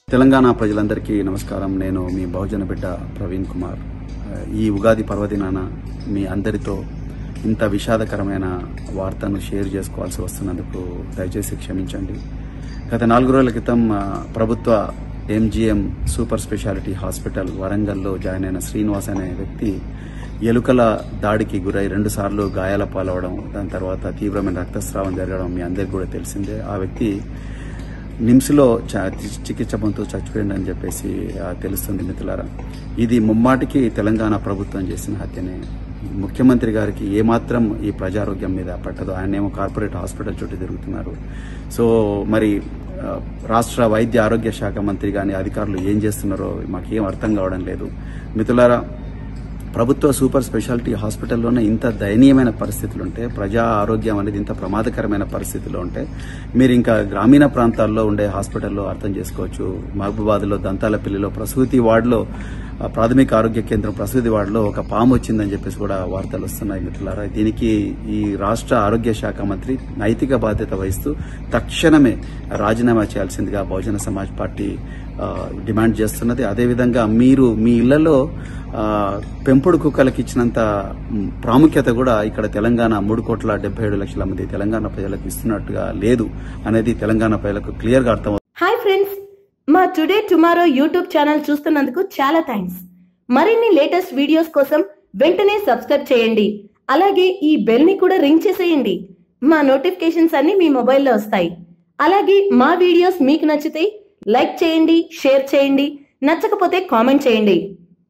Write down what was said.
తెలంగాణ ప్రజలందరికీ నమస్కారం నేను మీ బహుజన బిడ్డ ప్రవీణ్ కుమార్ ఈ ఉగాది పర్వదినాన మీ అందరితో ఇంత విషాదకరమైన వార్తను షేర్ చేసుకోవాల్సి వస్తున్నందుకు దయచేసి క్షమించండి గత నాలుగు రోజుల క్రితం ఆ, ప్రభుత్వ ఎంజిఎం సూపర్ స్పెషాలిటీ హాస్పిటల్ వరంగల్లో జాయిన్ అయిన శ్రీనివాస్ అనే వ్యక్తి ఎలుకల దాడికి గురై రెండు సార్లు గాయాల పాలవడం దాని తర్వాత తీవ్రమైన రక్తస్రావం జరగడం మీ అందరికీ కూడా తెలిసిందే ఆ వ్యక్తి నిమ్స్లో చ- చికిత్స పొందుతూ చచ్చిపోయిందని చెప్పేసి ఆ, తెలుస్తుంది మిత్రులారా ఇది ముమ్మాటికి తెలంగాణ ప్రభుత్వం చేసిన హత్యనే ముఖ్యమంత్రి గారికి ఏమాత్రం ఈ ప్రజారోగ్యం మీద పట్టదు ఆయన ఏమో కార్పొరేట్ హాస్పిటల్ చుట్టూ తిరుగుతున్నారు సో మరి ఆ, రాష్ట్ర వైద్య ఆరోగ్య శాఖ మంత్రి కానీ అధికారులు ఏం చేస్తున్నారో మాకేం అర్థం కావడం లేదు మిత్రులారా ప్రభుత్వ సూపర్ స్పెషాలిటీ హాస్పిటల్లోనే ఇంత దయనీయమైన పరిస్థితులు ఉంటే ప్రజా ఆరోగ్యం అనేది ఇంత ప్రమాదకరమైన పరిస్థితుల్లో ఉంటే మీరు ఇంకా గ్రామీణ ప్రాంతాల్లో ఉండే హాస్పిటల్లో అర్థం చేసుకోవచ్చు మహబూబాద్లో దంతాలపల్లిలో ప్రసూతి వార్డులో ఆ, ప్రాథమిక ఆరోగ్య కేంద్రం ప్రసూతి వార్డులో ఒక పాము వచ్చిందని చెప్పేసి కూడా వార్తలు వస్తున్నాయి మిత్రులారా దీనికి ఈ రాష్ట్ర ఆరోగ్య శాఖ మంత్రి నైతిక బాధ్యత వహిస్తూ తక్షణమే రాజీనామా చేయాల్సిందిగా బహుజన సమాజ్ పార్టీ ఆ, డిమాండ్ చేస్తున్నది అదేవిధంగా మీరు మీ ఇళ్లలో ఆ, పెంపుడు కుక్కలకు ఇచ్చినంత మ్, ప్రాముఖ్యత కూడా ఇక్కడ తెలంగాణ మూడు కోట్ల డెబ్బై ఏడు లక్షల మంది తెలంగాణ ప్రజలకు ఇస్తున్నట్టుగా లేదు అనేది తెలంగాణ ప్రజలకు క్లియర్గా అర్థం హాయ్ ఫ్రెండ్స్ మా టుడే టుమారో యూట్యూబ్ ఛానల్ చూస్తున్నందుకు చాలా థ్యాంక్స్ మరిన్ని లేటెస్ట్ వీడియోస్ కోసం వెంటనే సబ్స్క్రైబ్ చేయండి అలాగే ఈ బెల్ ని కూడా రింగ్ చేసేయండి మా నోటిఫికేషన్స్ అన్ని మీ మొబైల్లో వస్తాయి అలాగే మా వీడియోస్ మీకు నచ్చితే లైక్ చేయండి షేర్ చేయండి నచ్చకపోతే కామెంట్ చేయండి